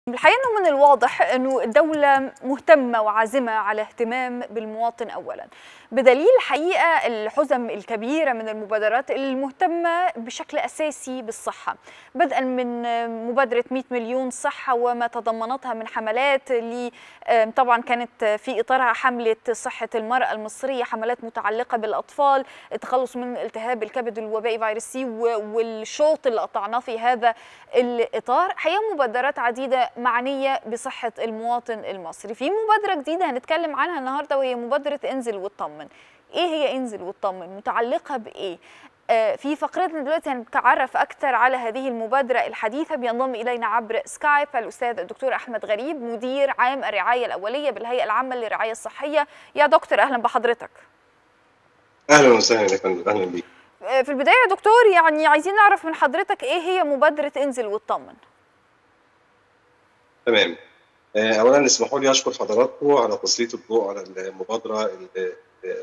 الحقيقة أنه من الواضح أنه الدولة مهتمة وعازمة على اهتمام بالمواطن أولا بدليل الحقيقة الحزم الكبيرة من المبادرات المهتمة بشكل أساسي بالصحة بدءا من مبادرة 100 مليون صحة وما تضمنتها من حملات اللي طبعا كانت في إطارها حملة صحة المرأة المصرية حملات متعلقة بالأطفال التخلص من التهاب الكبد الوبائي فيروس سي والشوط اللي قطعناه في هذا الإطار حقيقة مبادرات عديدة معنية بصحة المواطن المصري في مبادرة جديدة هنتكلم عنها النهاردة وهي مبادرة انزل واطمن ايه هي انزل واطمن متعلقة بايه آه في فقرتنا دلوقتي هنتعرف اكثر على هذه المبادرة الحديثة بينضم الينا عبر سكايب الاستاذ الدكتور احمد غريب مدير عام الرعاية الاولية بالهيئة العامة للرعاية الصحية يا دكتور اهلا بحضرتك اهلا وسهلا يا فندم اهلا بيك في البداية يا دكتور يعني عايزين نعرف من حضرتك ايه هي مبادرة انزل واطمن تمام اولا اسمحوا لي اشكر حضراتكم على تسليط الضوء على المبادره اللي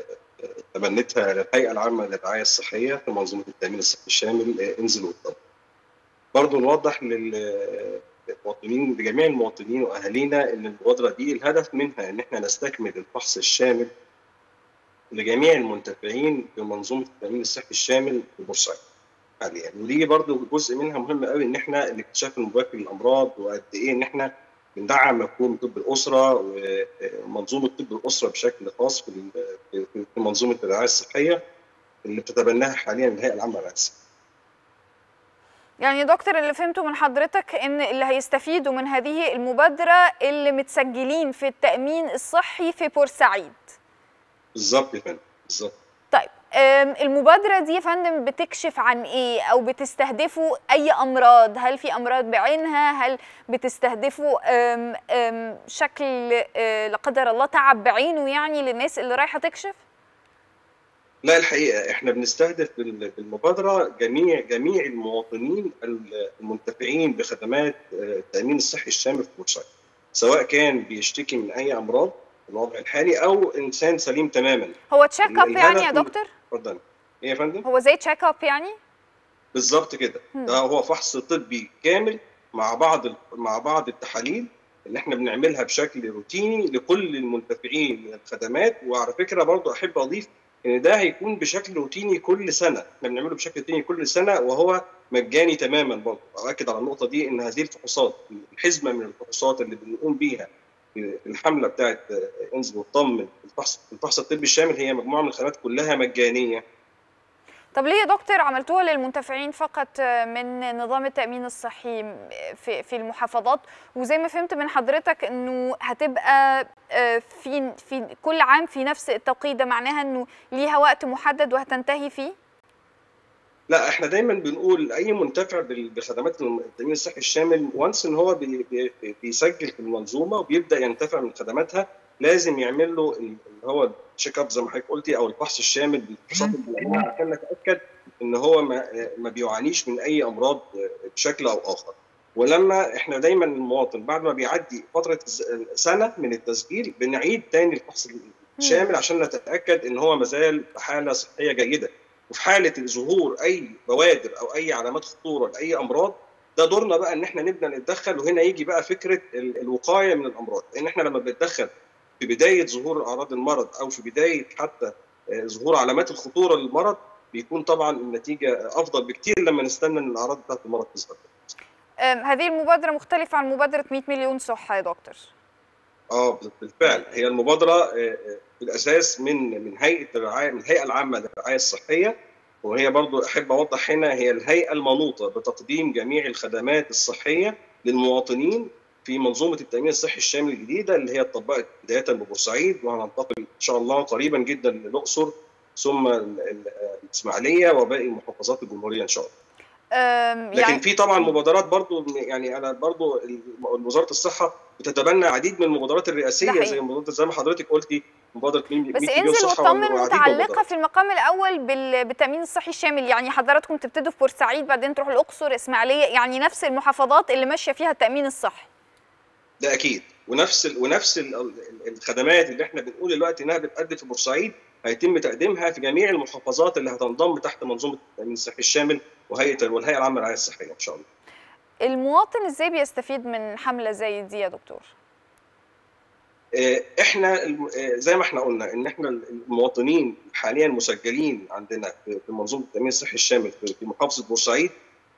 تبنتها الهيئه العامه للرعايه الصحيه في منظومه التامين الصحي الشامل انزل واطمن. برضه نوضح للمواطنين لجميع المواطنين واهالينا ان المبادره دي الهدف منها ان احنا نستكمل الفحص الشامل لجميع المنتفعين بمنظومه التامين الصحي الشامل في بورسعيد. حاليا ودي برضه جزء منها مهم قوي ان احنا الاكتشاف المبكر للامراض وقد ايه ان احنا بندعم مفهوم طب الاسره ومنظومه طب الاسره بشكل خاص في في منظومه الرعايه الصحيه اللي بتتبناها حاليا الهيئه العامه للرعايه الصحيه. يعني يا دكتور اللي فهمته من حضرتك ان اللي هيستفيدوا من هذه المبادره اللي متسجلين في التامين الصحي في بورسعيد. بالظبط يا فندم بالظبط. طيب المبادرة دي يا فندم بتكشف عن ايه او بتستهدفوا اي امراض هل في امراض بعينها هل بتستهدفوا أم أم شكل لا قدر الله تعب بعينه يعني للناس اللي رايحة تكشف لا الحقيقة احنا بنستهدف بالمبادرة جميع جميع المواطنين المنتفعين بخدمات التأمين الصحي الشامل في بورسعيد سواء كان بيشتكي من اي امراض الوضع الحالي او انسان سليم تماما هو تشيك اب يعني يا دكتور اتفضل ايه يا فندم هو زي تشيك اب يعني بالظبط كده ده هو فحص طبي كامل مع بعض مع بعض التحاليل اللي احنا بنعملها بشكل روتيني لكل المنتفعين من الخدمات وعلى فكره برضو احب اضيف ان ده هيكون بشكل روتيني كل سنه احنا بنعمله بشكل روتيني كل سنه وهو مجاني تماما برضو اؤكد على النقطه دي ان هذه الفحوصات الحزمه من الفحوصات اللي بنقوم بيها الحمله بتاعت انزل واطمن الفحص الفحص الطبي الشامل هي مجموعه من الخدمات كلها مجانيه طب ليه يا دكتور عملتوها للمنتفعين فقط من نظام التامين الصحي في في المحافظات وزي ما فهمت من حضرتك انه هتبقى في في كل عام في نفس التوقيت ده معناها انه ليها وقت محدد وهتنتهي فيه لا احنا دايما بنقول اي منتفع بخدمات التامين الصحي الشامل وانس ان هو بي بي بيسجل في المنظومه وبيبدا ينتفع من خدماتها لازم يعمل له اللي هو التشيك اب زي ما حضرتك قلتي او الفحص الشامل بالفحوصات عشان نتاكد ان هو ما, ما بيعانيش من اي امراض بشكل او اخر ولما احنا دايما المواطن بعد ما بيعدي فتره سنه من التسجيل بنعيد تاني الفحص الشامل عشان نتاكد ان هو مازال بحاله صحيه جيده وفي حاله ظهور اي بوادر او اي علامات خطوره لاي امراض ده دورنا بقى ان احنا نبدا نتدخل وهنا يجي بقى فكره الوقايه من الامراض لان احنا لما بنتدخل في بدايه ظهور اعراض المرض او في بدايه حتى ظهور علامات الخطوره للمرض بيكون طبعا النتيجه افضل بكتير لما نستنى ان الاعراض بتاعت المرض تظهر. هذه المبادره مختلفه عن مبادره 100 مليون صحه يا دكتور. اه بالفعل هي المبادره في الاساس من من هيئه الرعايه من الهيئه العامه للرعايه الصحيه وهي برضو احب اوضح هنا هي الهيئه المنوطه بتقديم جميع الخدمات الصحيه للمواطنين في منظومه التامين الصحي الشامل الجديده اللي هي اتطبقت بدايه ببورسعيد وهننتقل ان شاء الله قريبا جدا للاقصر ثم الاسماعيليه وباقي محافظات الجمهوريه ان شاء الله. لكن يعني في طبعا مبادرات برضو يعني انا برضو وزاره الصحه بتتبنى عديد من المبادرات الرئاسيه زي مبادره زي ما حضرتك قلتي مبادره 100 مليون بس انزل واطمن متعلقه في المقام الاول بالتامين الصحي الشامل يعني حضراتكم تبتدوا في بورسعيد بعدين تروحوا الاقصر اسماعيليه يعني نفس المحافظات اللي ماشيه فيها التامين الصحي ده اكيد ونفس ال ونفس ال الخدمات اللي احنا بنقول دلوقتي انها بتقدم في بورسعيد هيتم تقديمها في جميع المحافظات اللي هتنضم تحت منظومه التامين الصحي الشامل وهيئه والهيئه العامه للرعايه الصحيه ان شاء الله. المواطن ازاي بيستفيد من حمله زي دي يا دكتور احنا زي ما احنا قلنا ان احنا المواطنين حاليا مسجلين عندنا في منظومه التامين الصحي الشامل في محافظه بورسعيد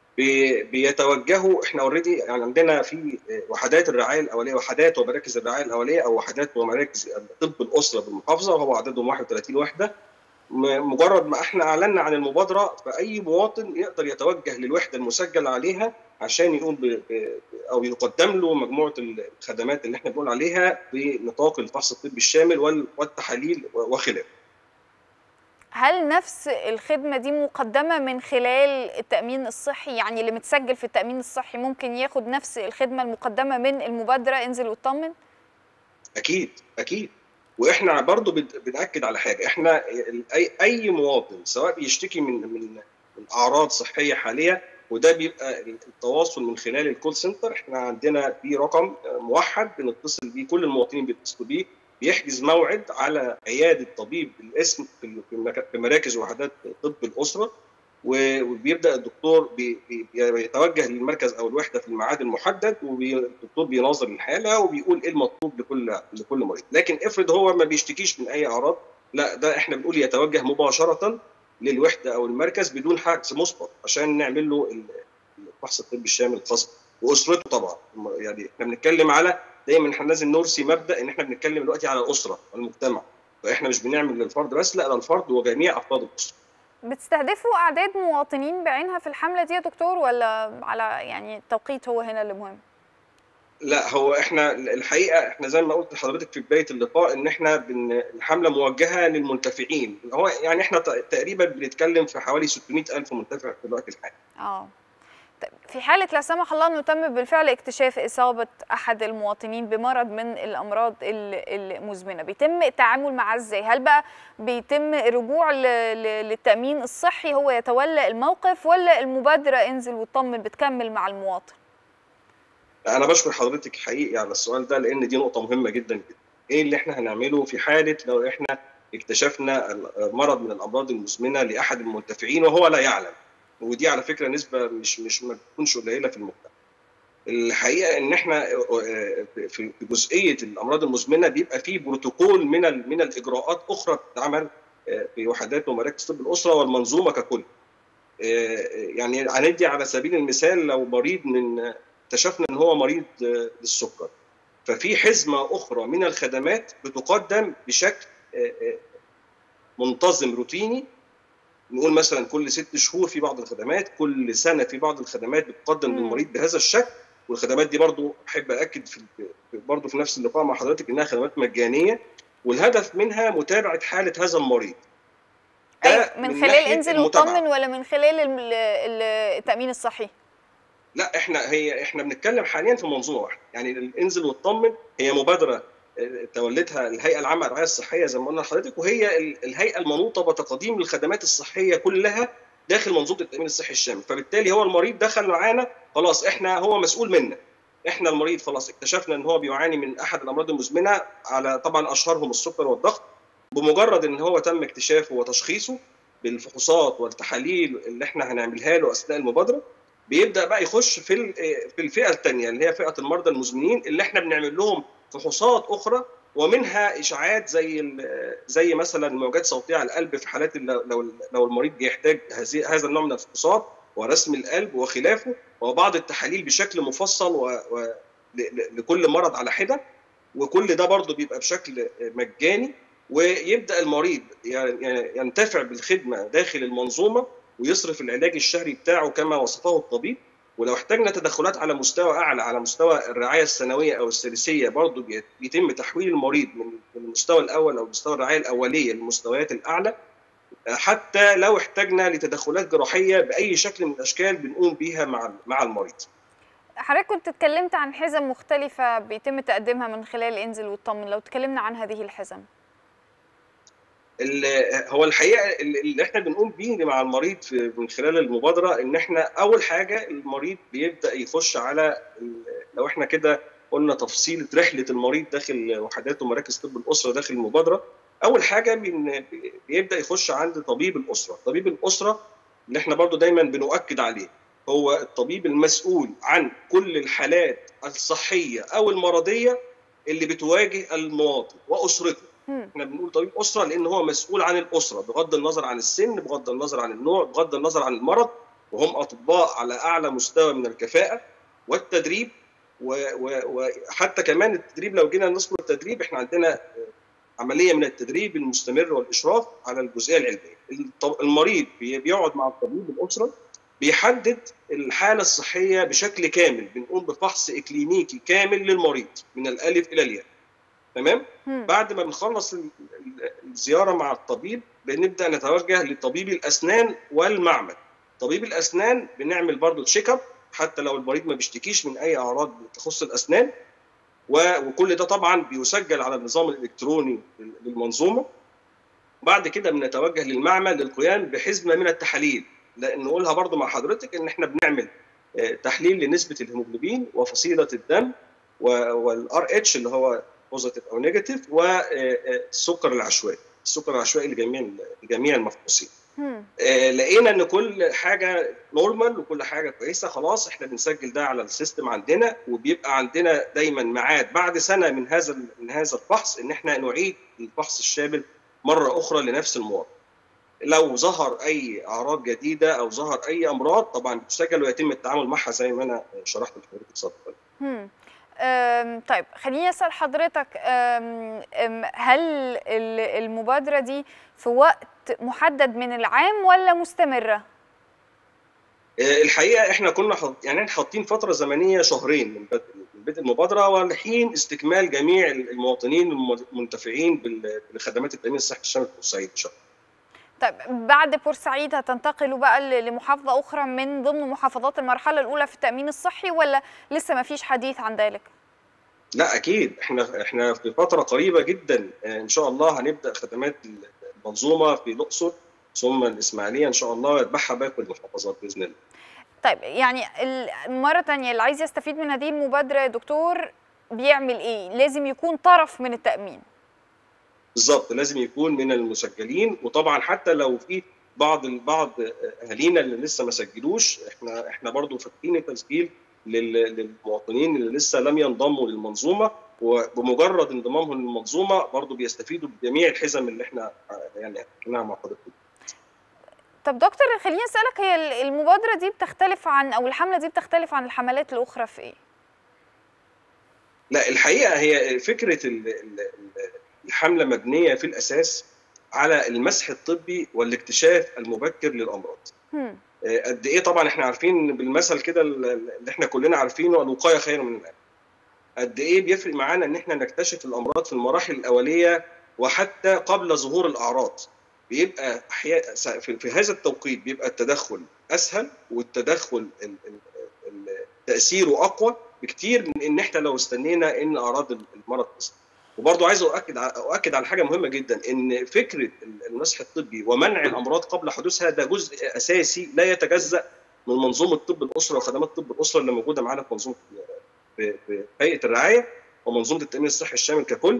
بيتوجهوا احنا اوريدي يعني عندنا في وحدات الرعايه الاوليه وحدات ومراكز الرعايه الاوليه او وحدات ومراكز طب الاسره بالمحافظه وهو عددهم 31 وحده مجرد ما احنا اعلنا عن المبادره فاي مواطن يقدر يتوجه للوحده المسجل عليها عشان يقوم ب... او يقدم له مجموعه الخدمات اللي احنا بنقول عليها بنطاق الفحص الطبي الشامل والتحاليل وخلافه. هل نفس الخدمه دي مقدمه من خلال التامين الصحي يعني اللي متسجل في التامين الصحي ممكن ياخد نفس الخدمه المقدمه من المبادره انزل واطمن؟ اكيد اكيد واحنا برضو بناكد على حاجه احنا اي اي مواطن سواء بيشتكي من من من اعراض صحيه حاليه وده بيبقى التواصل من خلال الكول سنتر احنا عندنا في رقم موحد بنتصل بيه كل المواطنين بيتصلوا بيه بيحجز موعد على عياده طبيب بالاسم في مراكز وحدات طب الاسره وبيبدا الدكتور بيتوجه للمركز او الوحده في الميعاد المحدد والدكتور بيناظر الحاله وبيقول ايه المطلوب لكل لكل مريض لكن افرض هو ما بيشتكيش من اي اعراض لا ده احنا بنقول يتوجه مباشره للوحده او المركز بدون حجز مسبق عشان نعمل له الفحص الطبي الشامل الخاص واسرته طبعا يعني احنا بنتكلم على دايما احنا لازم نرسي مبدا ان احنا بنتكلم دلوقتي على الاسره والمجتمع فاحنا مش بنعمل للفرد بس لا ده الفرد وجميع افراد الاسره بتستهدفوا اعداد مواطنين بعينها في الحمله دي يا دكتور ولا على يعني التوقيت هو هنا اللي مهم؟ لا هو احنا الحقيقه احنا زي ما قلت لحضرتك في بدايه اللقاء ان احنا بن الحمله موجهه للمنتفعين هو يعني احنا تقريبا بنتكلم في حوالي 600 الف منتفع في الوقت الحالي. اه في حالة لا سمح الله أنه تم بالفعل اكتشاف إصابة أحد المواطنين بمرض من الأمراض المزمنة بيتم التعامل معاه إزاي؟ هل بقى بيتم الرجوع للتأمين الصحي هو يتولى الموقف ولا المبادرة انزل واطمن بتكمل مع المواطن؟ أنا بشكر حضرتك حقيقي على السؤال ده لأن دي نقطة مهمة جدا جدا. إيه اللي إحنا هنعمله في حالة لو إحنا اكتشفنا مرض من الأمراض المزمنة لأحد المنتفعين وهو لا يعلم؟ ودي على فكره نسبه مش مش ما بتكونش قليله في المجتمع. الحقيقه ان احنا في جزئيه الامراض المزمنه بيبقى في بروتوكول من من الاجراءات اخرى بتتعمل في وحدات ومراكز طب الاسره والمنظومه ككل. يعني هندي على سبيل المثال لو مريض من اكتشفنا ان هو مريض للسكر ففي حزمه اخرى من الخدمات بتقدم بشكل منتظم روتيني نقول مثلا كل ست شهور في بعض الخدمات كل سنه في بعض الخدمات بتقدم للمريض بهذا الشكل والخدمات دي برضو احب اكد في برضو في نفس اللقاء مع حضرتك انها خدمات مجانيه والهدف منها متابعه حاله هذا المريض أي من, من خلال انزل وطمن ولا من خلال التامين الصحي لا احنا هي احنا بنتكلم حاليا في منظومه واحده يعني الانزل واطمن هي مبادره تولتها الهيئه العامه للرعايه الصحيه زي ما قلنا لحضرتك وهي الهيئه المنوطه بتقديم الخدمات الصحيه كلها داخل منظومه التامين الصحي الشامل فبالتالي هو المريض دخل معانا خلاص احنا هو مسؤول منا احنا المريض خلاص اكتشفنا ان هو بيعاني من احد الامراض المزمنه على طبعا اشهرهم السكر والضغط بمجرد ان هو تم اكتشافه وتشخيصه بالفحوصات والتحاليل اللي احنا هنعملها له اثناء المبادره بيبدا بقى يخش في في الفئه الثانيه اللي هي فئه المرضى المزمنين اللي احنا بنعمل لهم فحوصات اخرى ومنها اشاعات زي زي مثلا موجات صوتيه على القلب في حالات لو لو المريض بيحتاج هذا النوع من الفحوصات ورسم القلب وخلافه وبعض التحاليل بشكل مفصل و... و... لكل مرض على حده وكل ده برضه بيبقى بشكل مجاني ويبدا المريض ينتفع بالخدمه داخل المنظومه ويصرف العلاج الشهري بتاعه كما وصفه الطبيب ولو احتاجنا تدخلات على مستوى اعلى على مستوى الرعايه السنويه او السادسيه برضه بيتم تحويل المريض من المستوى الاول او مستوى الرعايه الاوليه للمستويات الاعلى حتى لو احتاجنا لتدخلات جراحيه باي شكل من الاشكال بنقوم بيها مع مع المريض. حضرتك كنت اتكلمت عن حزم مختلفه بيتم تقديمها من خلال انزل واطمن لو تكلمنا عن هذه الحزم. هو الحقيقه اللي احنا بنقوم بيه مع المريض من خلال المبادره ان احنا اول حاجه المريض بيبدا يخش على لو احنا كده قلنا تفصيله رحله المريض داخل وحدات ومراكز طب الاسره داخل المبادره اول حاجه بيبدا يخش عند طبيب الاسره طبيب الاسره اللي احنا برضو دايما بنؤكد عليه هو الطبيب المسؤول عن كل الحالات الصحيه او المرضيه اللي بتواجه المواطن واسرته احنا بنقول طبيب اسره لان هو مسؤول عن الاسره بغض النظر عن السن بغض النظر عن النوع بغض النظر عن المرض وهم اطباء على اعلى مستوى من الكفاءه والتدريب وحتى كمان التدريب لو جينا نذكر التدريب احنا عندنا عمليه من التدريب المستمر والاشراف على الجزئيه العلميه المريض بيقعد مع الطبيب الاسره بيحدد الحاله الصحيه بشكل كامل بنقوم بفحص اكلينيكي كامل للمريض من الالف الى الياء تمام بعد ما بنخلص الزياره مع الطبيب بنبدا نتوجه لطبيب الاسنان والمعمل طبيب الاسنان بنعمل برضه تشيك اب حتى لو المريض ما بيشتكيش من اي اعراض تخص الاسنان وكل ده طبعا بيسجل على النظام الالكتروني للمنظومه بعد كده بنتوجه للمعمل للقيام بحزمه من التحاليل لان نقولها برضو مع حضرتك ان احنا بنعمل تحليل لنسبه الهيموجلوبين وفصيله الدم والار اتش اللي هو بوزيتيف او نيجاتيف والسكر العشوائي السكر العشوائي لجميع لجميع المفحوصين لقينا ان كل حاجه نورمال وكل حاجه كويسه خلاص احنا بنسجل ده على السيستم عندنا وبيبقى عندنا دايما ميعاد بعد سنه من هذا من هذا الفحص ان احنا نعيد الفحص الشامل مره اخرى لنفس المواطن. لو ظهر اي اعراض جديده او ظهر اي امراض طبعا بتسجل ويتم التعامل معها زي ما انا شرحت لحضرتك اتفضل. طيب خليني اسال حضرتك هل المبادره دي في وقت محدد من العام ولا مستمره؟ الحقيقه احنا كنا حط يعني احنا حاطين فتره زمنيه شهرين من بدء المبادره ولحين استكمال جميع المواطنين المنتفعين بخدمات التامين الصحي الشامل في بورسعيد ان شاء الله. طيب بعد بورسعيد هتنتقلوا بقى لمحافظه اخرى من ضمن محافظات المرحله الاولى في التامين الصحي ولا لسه ما فيش حديث عن ذلك؟ لا اكيد احنا احنا في فتره قريبه جدا ان شاء الله هنبدا خدمات المنظومه في الاقصر ثم الاسماعيليه ان شاء الله ويتبعها باقي المحافظات باذن الله. طيب يعني مره ثانيه اللي عايز يستفيد من هذه المبادره يا دكتور بيعمل ايه؟ لازم يكون طرف من التامين. بالظبط لازم يكون من المسجلين وطبعا حتى لو في بعض بعض اهالينا اللي لسه ما سجلوش احنا احنا برضو فاتحين التسجيل للمواطنين اللي لسه لم ينضموا للمنظومه وبمجرد انضمامهم للمنظومه برضو بيستفيدوا بجميع الحزم اللي احنا يعني حكيناها مع حضرتك. طب دكتور خليني اسالك هي المبادره دي بتختلف عن او الحمله دي بتختلف عن الحملات الاخرى في ايه؟ لا الحقيقه هي فكره الحمله مبنيه في الاساس على المسح الطبي والاكتشاف المبكر للامراض. قد ايه طبعا احنا عارفين بالمثل كده اللي احنا كلنا عارفينه الوقايه خير من العلاج. قد ايه بيفرق معانا ان احنا نكتشف الامراض في المراحل الاوليه وحتى قبل ظهور الاعراض. بيبقى احيانا في هذا التوقيت بيبقى التدخل اسهل والتدخل تاثيره اقوى بكتير من ان احنا لو استنينا ان اعراض المرض تصل. وبرضه عايز اؤكد اؤكد على حاجه مهمه جدا ان فكره المسح الطبي ومنع الامراض قبل حدوثها ده جزء اساسي لا يتجزا من منظومه طب الاسره وخدمات طب الاسره اللي موجوده معانا في منظومه في هيئه الرعايه ومنظومه التامين الصحي الشامل ككل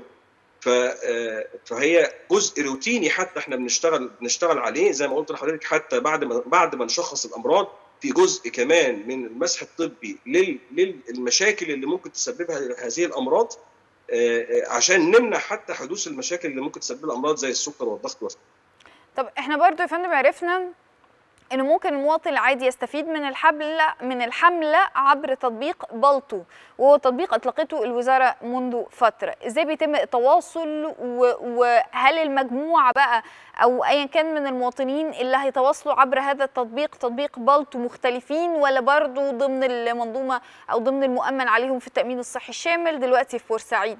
فهي جزء روتيني حتى احنا بنشتغل بنشتغل عليه زي ما قلت لحضرتك حتى بعد ما بعد ما نشخص الامراض في جزء كمان من المسح الطبي للمشاكل اللي ممكن تسببها هذه الامراض عشان نمنع حتى حدوث المشاكل اللي ممكن تسبب الامراض زي السكر والضغط والسكر. طب احنا برضو يا فندم عرفنا انه ممكن المواطن العادي يستفيد من الحمله من الحمله عبر تطبيق بلطو وهو تطبيق اطلقته الوزاره منذ فتره ازاي بيتم التواصل وهل المجموعه بقى او ايا كان من المواطنين اللي هيتواصلوا عبر هذا التطبيق تطبيق بلطو مختلفين ولا برضو ضمن المنظومه او ضمن المؤمن عليهم في التامين الصحي الشامل دلوقتي في بورسعيد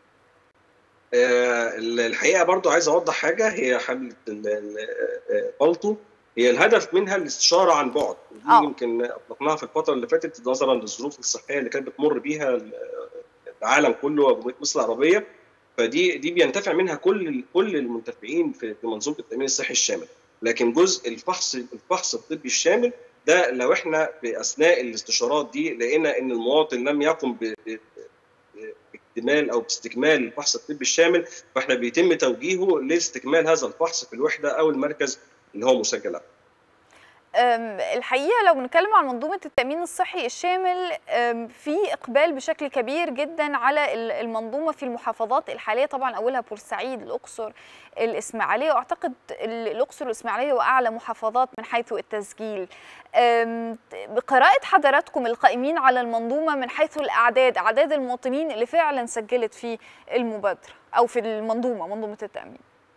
الحقيقه برضو عايز اوضح حاجه هي حمله بلطو هي الهدف منها الاستشاره عن بعد ودي أوه. يمكن اطلقناها في الفتره اللي فاتت نظرا للظروف الصحيه اللي كانت بتمر بيها العالم كله وجمهوريه مصر العربيه فدي دي بينتفع منها كل كل المنتفعين في منظومه التامين الصحي الشامل لكن جزء الفحص الفحص الطبي الشامل ده لو احنا باثناء الاستشارات دي لقينا ان المواطن لم يقم باكتمال او باستكمال الفحص الطبي الشامل فاحنا بيتم توجيهه لاستكمال هذا الفحص في الوحده او المركز اللي هو مسجل الحقيقه لو بنتكلم عن منظومه التامين الصحي الشامل في اقبال بشكل كبير جدا على المنظومه في المحافظات الحاليه طبعا اولها بورسعيد الاقصر الاسماعيليه واعتقد الاقصر والاسماعيليه واعلى محافظات من حيث التسجيل بقراءه حضراتكم القائمين على المنظومه من حيث الاعداد اعداد المواطنين اللي فعلا سجلت في المبادره او في المنظومه منظومه التامين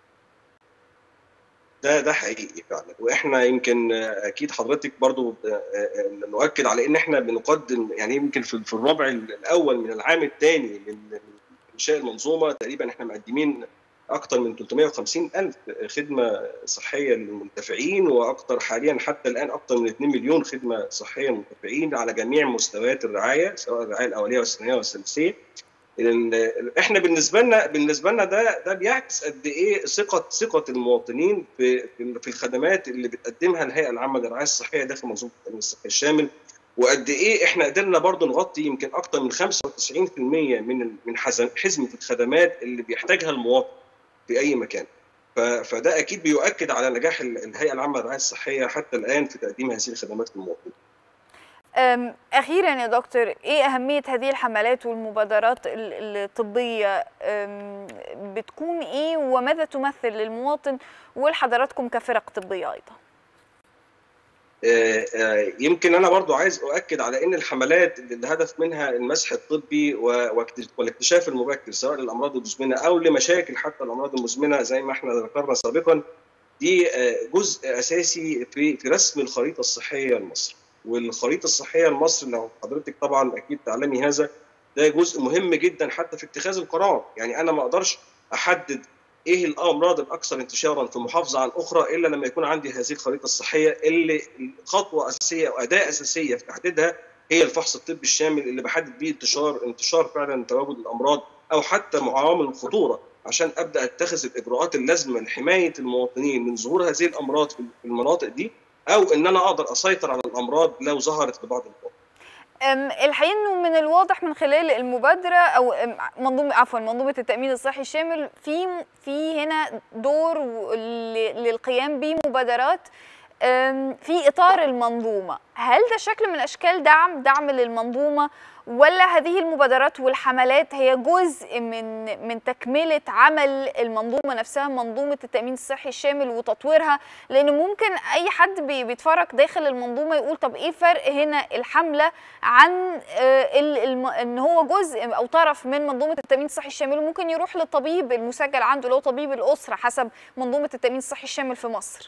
ده ده حقيقي فعلا واحنا يمكن اكيد حضرتك برضو نؤكد على ان احنا بنقدم يعني يمكن في الربع الاول من العام الثاني من انشاء المنظومه تقريبا احنا مقدمين اكثر من 350 الف خدمه صحيه للمنتفعين واكثر حاليا حتى الان اكثر من 2 مليون خدمه صحيه للمنتفعين على جميع مستويات الرعايه سواء الرعايه الاوليه والثانويه والثالثيه احنا بالنسبه لنا بالنسبه لنا ده ده بيعكس قد ايه ثقه ثقه المواطنين في في الخدمات اللي بتقدمها الهيئه العامه للرعايه الصحيه داخل منظومه التامين الصحي الشامل وقد ايه احنا قدرنا برضه نغطي يمكن اكثر من 95% من من حزمه الخدمات اللي بيحتاجها المواطن في اي مكان فده اكيد بيؤكد على نجاح الهيئه العامه للرعايه الصحيه حتى الان في تقديم هذه الخدمات للمواطن. أخيرا يا دكتور إيه أهمية هذه الحملات والمبادرات الطبية بتكون إيه وماذا تمثل للمواطن ولحضراتكم كفرق طبية أيضا؟ يمكن انا برضو عايز اؤكد على ان الحملات اللي الهدف منها المسح الطبي والاكتشاف المبكر سواء للامراض المزمنه او لمشاكل حتى الامراض المزمنه زي ما احنا ذكرنا سابقا دي جزء اساسي في في رسم الخريطه الصحيه لمصر والخريطه الصحيه لمصر لو حضرتك طبعا اكيد تعلمي هذا ده جزء مهم جدا حتى في اتخاذ القرار يعني انا ما اقدرش احدد ايه الامراض الاكثر انتشارا في محافظه عن اخرى الا لما يكون عندي هذه الخريطه الصحيه اللي خطوه اساسيه او اداه اساسيه في تحديدها هي الفحص الطبي الشامل اللي بحدد بيه انتشار انتشار فعلا تواجد الامراض او حتى عوامل الخطوره عشان ابدا اتخذ الاجراءات اللازمه لحمايه المواطنين من ظهور هذه الامراض في المناطق دي او ان انا اقدر اسيطر على الامراض لو ظهرت في بعض المناطق. الحقيقه انه من الواضح من خلال المبادره او منظومه عفوا منظومه التامين الصحي الشامل في في هنا دور للقيام بمبادرات في اطار المنظومه، هل ده شكل من اشكال دعم دعم للمنظومه ولا هذه المبادرات والحملات هي جزء من من تكمله عمل المنظومه نفسها منظومه التامين الصحي الشامل وتطويرها لان ممكن اي حد بيتفرج داخل المنظومه يقول طب ايه فرق هنا الحمله عن ان هو جزء او طرف من منظومه التامين الصحي الشامل وممكن يروح للطبيب المسجل عنده اللي هو طبيب الاسره حسب منظومه التامين الصحي الشامل في مصر.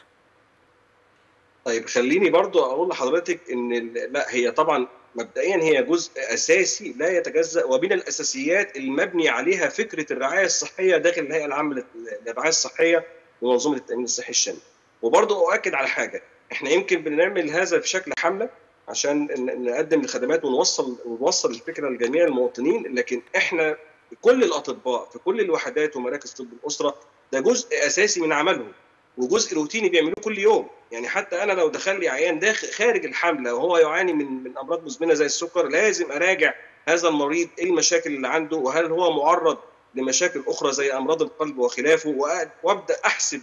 طيب خليني برضو اقول لحضرتك ان لا هي طبعا مبدئيا هي جزء اساسي لا يتجزا ومن الاساسيات المبني عليها فكره الرعايه الصحيه داخل الهيئه العامه للرعايه الصحيه ومنظومه التامين الصحي الشامل. وبرضه اؤكد على حاجه احنا يمكن بنعمل هذا في شكل حمله عشان نقدم الخدمات ونوصل ونوصل الفكره لجميع المواطنين لكن احنا كل الاطباء في كل الوحدات ومراكز طب الاسره ده جزء اساسي من عملهم وجزء روتيني بيعملوه كل يوم يعني حتى انا لو دخل لي عيان داخل خارج الحمله وهو يعاني من من امراض مزمنه زي السكر لازم اراجع هذا المريض ايه المشاكل اللي عنده وهل هو معرض لمشاكل اخرى زي امراض القلب وخلافه وابدا احسب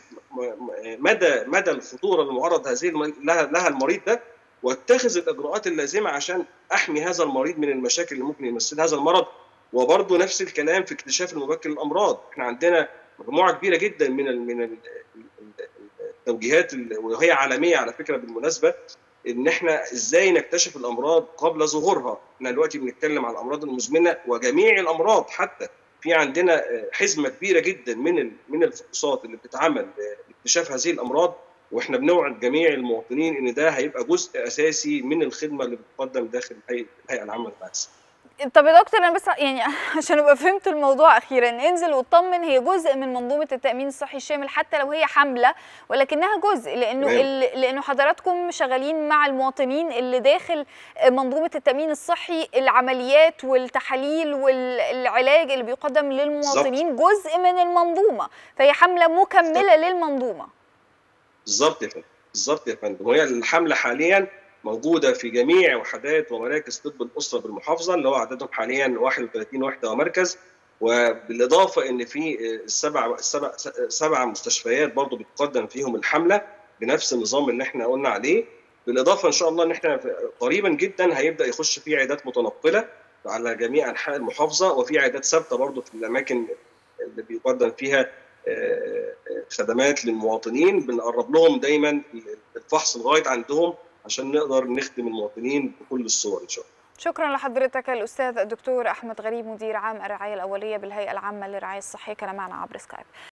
مدى مدى الخطوره المعرض هذه لها لها المريض ده واتخذ الاجراءات اللازمه عشان احمي هذا المريض من المشاكل اللي ممكن يمثل هذا المرض وبرضه نفس الكلام في اكتشاف المبكر للامراض احنا عندنا مجموعه كبيره جدا من ال من التوجيهات وهي عالميه على فكره بالمناسبه ان احنا ازاي نكتشف الامراض قبل ظهورها احنا دلوقتي بنتكلم عن الامراض المزمنه وجميع الامراض حتى في عندنا حزمه كبيره جدا من من الفحوصات اللي بتتعمل لاكتشاف هذه الامراض واحنا بنوعد جميع المواطنين ان ده هيبقى جزء اساسي من الخدمه اللي بتقدم داخل الهيئه العامه للبحث. طب يا دكتور انا بس يعني عشان ابقى فهمت الموضوع اخيرا انزل واطمن هي جزء من منظومه التامين الصحي الشامل حتى لو هي حمله ولكنها جزء لانه لانه حضراتكم شغالين مع المواطنين اللي داخل منظومه التامين الصحي العمليات والتحاليل والعلاج اللي بيقدم للمواطنين جزء من المنظومه فهي حمله مكمله للمنظومه بالظبط يا فندم بالظبط يا فندم وهي الحمله حاليا موجوده في جميع وحدات ومراكز طب الاسره بالمحافظه اللي هو عددهم حاليا 31 وحده ومركز وبالاضافه ان في السبع السبع سبع مستشفيات برضه بتقدم فيهم الحمله بنفس النظام اللي احنا قلنا عليه بالاضافه ان شاء الله ان احنا قريبا جدا هيبدا يخش فيه عيادات متنقله على جميع انحاء المحافظه وفي عيادات ثابته برضه في الاماكن اللي بيقدم فيها خدمات للمواطنين بنقرب لهم دايما الفحص لغايه عندهم عشان نقدر نخدم المواطنين بكل الصور ان شاء الله. شكرا لحضرتك الاستاذ الدكتور احمد غريب مدير عام الرعايه الاوليه بالهيئه العامه للرعايه الصحيه كان معنا عبر سكايب.